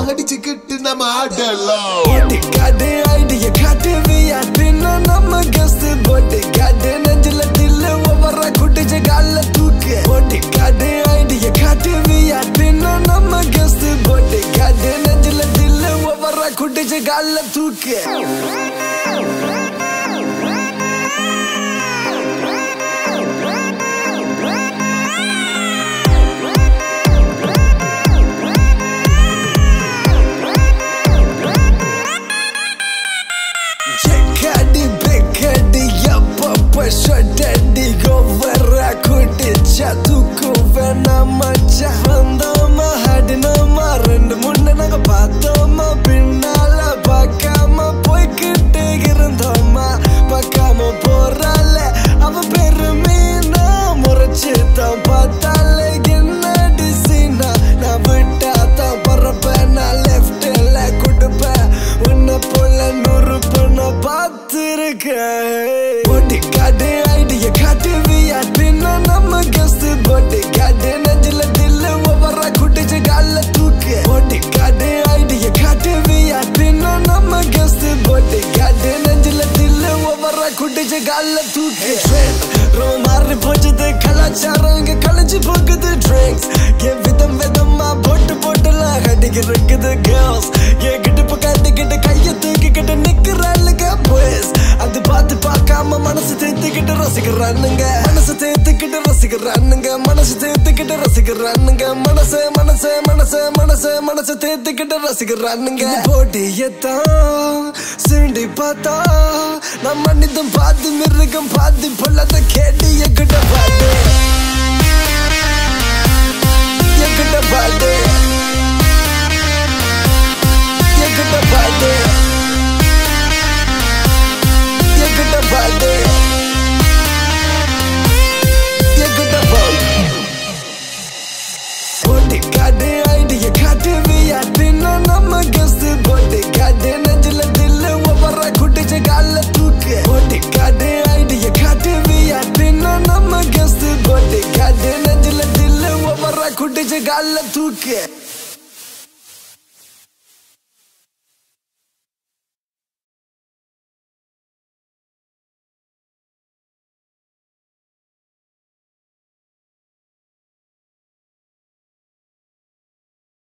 அடிச்சுக்கிட்டு நம்ம ஆடலாம் போட்டி காட்டு ஐடிய காட்டு வியாட்டினா நம்ம கஸ்து போட்டி காட்டு நெஞ்சில தில்லு ஒவ்வொரு குட்டிச்சு கால தூக்கு போட்டி காட்டு ஐடிய காட்டு வியாட்டினா நம்ம கஸ்து போட்டி காட்டு நெஞ்சில தில்லு ஒவ்வொரு குட்டிச்சு கால தூக்கு செக்கடி பெக்கடி எப்பப்ப ஷட்டடி கோவரா குட்டிச்சா தூக்கு வேணாம் மச்சா வந்தோமா ஹடினோமா ரெண்டு முன்ன நாங்க பார்த்தோமா பின்னால பார்க்காம போய்கிட்டு இருந்தோமா பார்க்காம போறால அவ பேரு மீனா முறைச்சு தான் பார்த்தாலே என்னடி சீனா நான் விட்டா தான் பறப்பேன் நான் லெஃப்ட்ல கொடுப்பேன் உன்னை போல நூறு பொண்ண பார்த்துருக்கேன் போட்டி காட்டு ஐடிய காட்டு வியாட்டினா நம்ம கஸ்து போட்டி காட்டு நெஞ்சில தில்லு ஒவ்வொரு குட்டிச்சு கால தூக்கு போட்டி காட்டு ஐடிய காட்டு வியாட்டினா நம்ம கஸ்து போட்டி காட்டு நெஞ்சில தில்லு ஒவ்வொரு குட்டிச்சு கால தூக்கு ரொம்ப மாறி போச்சது கலாச்சாரம் இங்க கலைஞ்சு போகுது ட்ரிங்க்ஸ் என் விதம் விதமா போட்டு போட்டுலாம் கட்டிக்கு இருக்குது கேர்ள்ஸ் என் கிட்ட கட்டிக்கிட்டு கைய தூக்கிக்கிட்டு நிக்கிறாளுங்க boys அது பார்த்து பார்க்காம மனசு தேத்துக்கிட்டு ரசிக்கிறானுங்க மனசு தேத்துக்கிட்டு ரசிக்கிறானுங்க மனசு தேத்துக்கிட்டு ரசிக்கிறானுங்க மனசு மனசு மனசு மனசு மனசு தேத்துக்கிட்டு ரசிக்கிறானுங்க போட்டியத்தான் சிண்டி பார்த்தா நம்ம மனிதம் பார்த்து மிருகம் பார்த்து பொல்லாத கேட்டு எங்கிட்ட பாட்டு எங்கிட்ட பாட்டு எங்கிட்ட பாட்டு எங்கிட்ட பாட்டு எங்கிட்ட பாட்டு போட்டி காட்டு ஐடிய காட்டு வியாட்டினா நம்ம கஸ்து போட்டி காட்டு நெஞ்சில தில்லு ஒவ்வொரு குட்டிச்சு கால தூக்கு போட்டி காட்டு ஐடிய காட்டு வியாட்டினா நம்ம கஸ்து போட்டி காட்டு நெஞ்சில தில்லு ஒவ்வொரு குட்டிச்சு கால தூக்கு